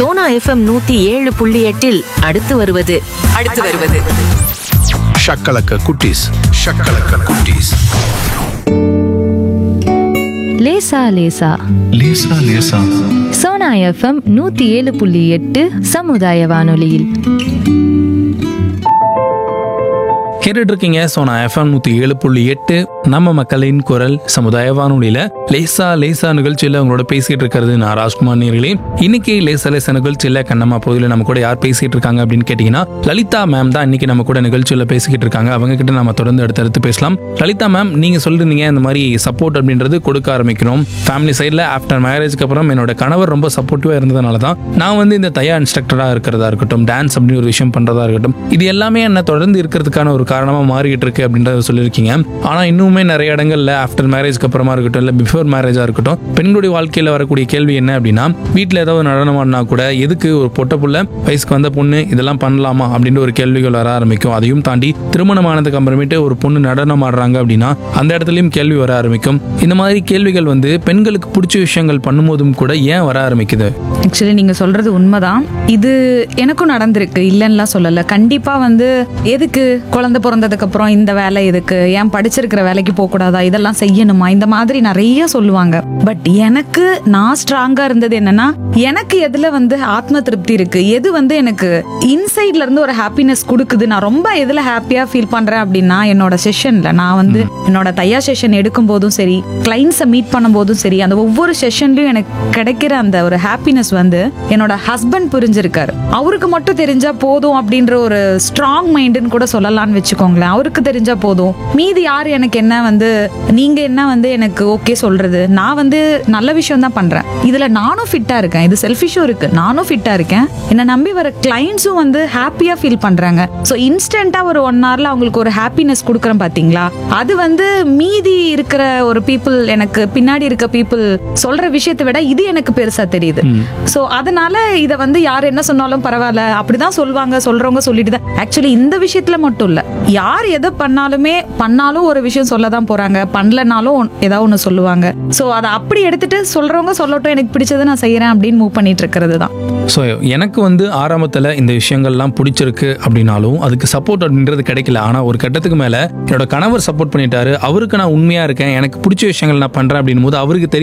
Sona FM நூத்தி ஏழு புள்ளி எட்டில் அடுத்து வருவது அடுத்து வருவது ஷக்கலக்க குட்டீஸ் ஷக்கலக்க குட்டீஸ் லேசா லேசா லேசா லேசா சோனா எஃப்எம் நூத்தி ஏழு புள்ளி எட்டு சமுதாய வானொலியில் கேட்டுட்டு இருக்கீங்க சோனா எஃப்எம் நூற்றி ஏழு புள்ளி எட்டு நம்ம மக்களின் குரல் சமுதாய வானொலியில் லேசா லேசா நிகழ்ச்சியில் உங்களோட பேசிட்டு இருக்கிறது நான் ராஜ்குமார் நேர்களே இன்னைக்கு லேசா லேசா நிகழ்ச்சியில் கண்ணம்மா பகுதியில் நம்ம கூட யார் பேசிட்டு இருக்காங்க அப்படின்னு கேட்டிங்கன்னா லலிதா மேம் தான் இன்னைக்கு நம்ம கூட நிகழ்ச்சியில் பேசிக்கிட்டு இருக்காங்க அவங்க கிட்ட நம்ம தொடர்ந்து அடுத்தடுத்து பேசலாம் லலிதா மேம் நீங்கள் சொல்லிருந்தீங்க இந்த மாதிரி சப்போர்ட் அப்படின்றது கொடுக்க ஆரம்பிக்கணும் ஃபேமிலி சைடில் ஆஃப்டர் மேரேஜ்க்கு அப்புறம் என்னோட கணவர் ரொம்ப சப்போர்ட்டிவாக இருந்ததுனால தான் நான் வந்து இந்த தையா இன்ஸ்ட்ரக்டராக இருக்கிறதா இருக்கட்டும் டான்ஸ் அப்படின்னு ஒரு விஷயம் பண்ணுறதா இருக்கட்டும் இது எல்லாமே என்ன தொடர்ந்து இருக்கிறதுக்கான ஒரு காரணமாக மாறிக்கிட்டு இருக்கு அப்படின்றத சொல்லியிருக்கீங்க ஆனால் இன்னுமே நிறைய இடங்கள்ல ஆஃப்டர் மேரேஜ்க்கு அப்புறமா இருக்கட்டும் இல்லை பிஃபோர் மேரேஜாக இருக்கட்டும் பெண்களுடைய வாழ்க்கையில் வரக்கூடிய கேள்வி என்ன அப்படின்னா வீட்டில் ஏதாவது நடனம் ஆடினா கூட எதுக்கு ஒரு பொட்ட புள்ள வயசுக்கு வந்த பொண்ணு இதெல்லாம் பண்ணலாமா அப்படின்ற ஒரு கேள்விகள் வர ஆரம்பிக்கும் அதையும் தாண்டி திருமணம் ஆனதுக்கு அப்புறமேட்டு ஒரு பொண்ணு நடனம் ஆடுறாங்க அப்படின்னா அந்த இடத்துலையும் கேள்வி வர ஆரம்பிக்கும் இந்த மாதிரி கேள்விகள் வந்து பெண்களுக்கு பிடிச்ச விஷயங்கள் பண்ணும்போதும் கூட ஏன் வர ஆரம்பிக்குது ஆக்சுவலி நீங்க சொல்றது உண்மைதான் இது எனக்கும் நடந்திருக்கு இல்லைன்னுலாம் சொல்லல கண்டிப்பா வந்து எதுக்கு குழந்தை பிறந்ததுக்கு அப்புறம் இந்த வேலை எதுக்கு ஏன் படிச்சிருக்கிற வேலைக்கு போக கூடாதா இதெல்லாம் செய்யணுமா இந்த மாதிரி நிறைய சொல்லுவாங்க பட் எனக்கு நான் ஸ்ட்ராங்கா இருந்தது என்னன்னா எனக்கு எதுல வந்து ஆத்ம திருப்தி இருக்கு எது வந்து எனக்கு இன்சைட்ல இருந்து ஒரு ஹாப்பினஸ் கொடுக்குது நான் ரொம்ப எதுல ஹாப்பியா ஃபீல் பண்றேன் அப்படின்னா என்னோட செஷன்ல நான் வந்து என்னோட தையா செஷன் எடுக்கும் போதும் சரி கிளைண்ட்ஸை மீட் பண்ணும் போதும் சரி அந்த ஒவ்வொரு செஷன்லயும் எனக்கு கிடைக்கிற அந்த ஒரு ஹாப்பினஸ் வந்து என்னோட ஹஸ்பண்ட் புரிஞ்சிருக்காரு அவருக்கு மட்டும் தெரிஞ்சா போதும் அப்படின்ற ஒரு ஸ்ட்ராங் மைண்டுன்னு கூட சொல்லலாம்னு வச்சுக்கோங்களேன் அவருக்கு தெரிஞ்சா போதும் மீதி யார் எனக்கு என்ன வந்து நீங்க என்ன வந்து எனக்கு ஓகே சொல்றது நான் வந்து நல்ல விஷயம் தான் பண்றேன் இதுல நானும் ஃபிட்டா இருக்கேன் இது செல்ஃபிஷும் இருக்கு நானும் ஃபிட்டா இருக்கேன் என்னை நம்பி வர கிளைண்ட்ஸும் வந்து ஹாப்பியா ஃபீல் பண்றாங்க ஸோ இன்ஸ்டன்டா ஒரு ஒன் ஹவர்ல அவங்களுக்கு ஒரு ஹாப்பினஸ் கொடுக்குறேன் பாத்தீங்களா அது வந்து மீதி இருக்கிற ஒரு பீப்புள் எனக்கு பின்னாடி இருக்க பீப்புள் சொல்ற விஷயத்தை விட இது எனக்கு பெருசா தெரியுது ஸோ அதனால இதை வந்து யார் என்ன சொன்னாலும் பரவாயில்ல அப்படிதான் சொல்லுவாங்க சொல்றவங்க சொல்லிட்டு தான் ஆக்சுவலி இந்த விஷயத்துல மட்டும் இல்ல யார் எதை பண்ணாலுமே பண்ணாலும் ஒரு விஷயம் சொல்ல தான் போறாங்க பண்ணலனாலும் ஒன்- ஏதாவது ஒன்று சொல்லுவாங்க ஸோ அதை அப்படி எடுத்துட்டு சொல்றவங்க சொல்லட்டும் எனக்கு பிடிச்சதை நான் செய்யறேன் அப்படின்னு மூவ் பண்ணிட்டு இருக்கிறது தான் ஸோ எனக்கு வந்து ஆரம்பத்தில் இந்த விஷயங்கள்லாம் பிடிச்சிருக்கு அப்படின்னாலும் அதுக்கு சப்போர்ட் அப்படின்றது கிடைக்கல ஆனால் ஒரு கட்டத்துக்கு மேலே என்னோட கணவர் சப்போர்ட் பண்ணிட்டாரு அவருக்கு நான் உண்மையாக இருக்கேன் எனக்கு பிடிச்ச விஷயங்கள் நான் பண்ணுறேன் அப்படின்னும் போது அவருக்கு தெரியும்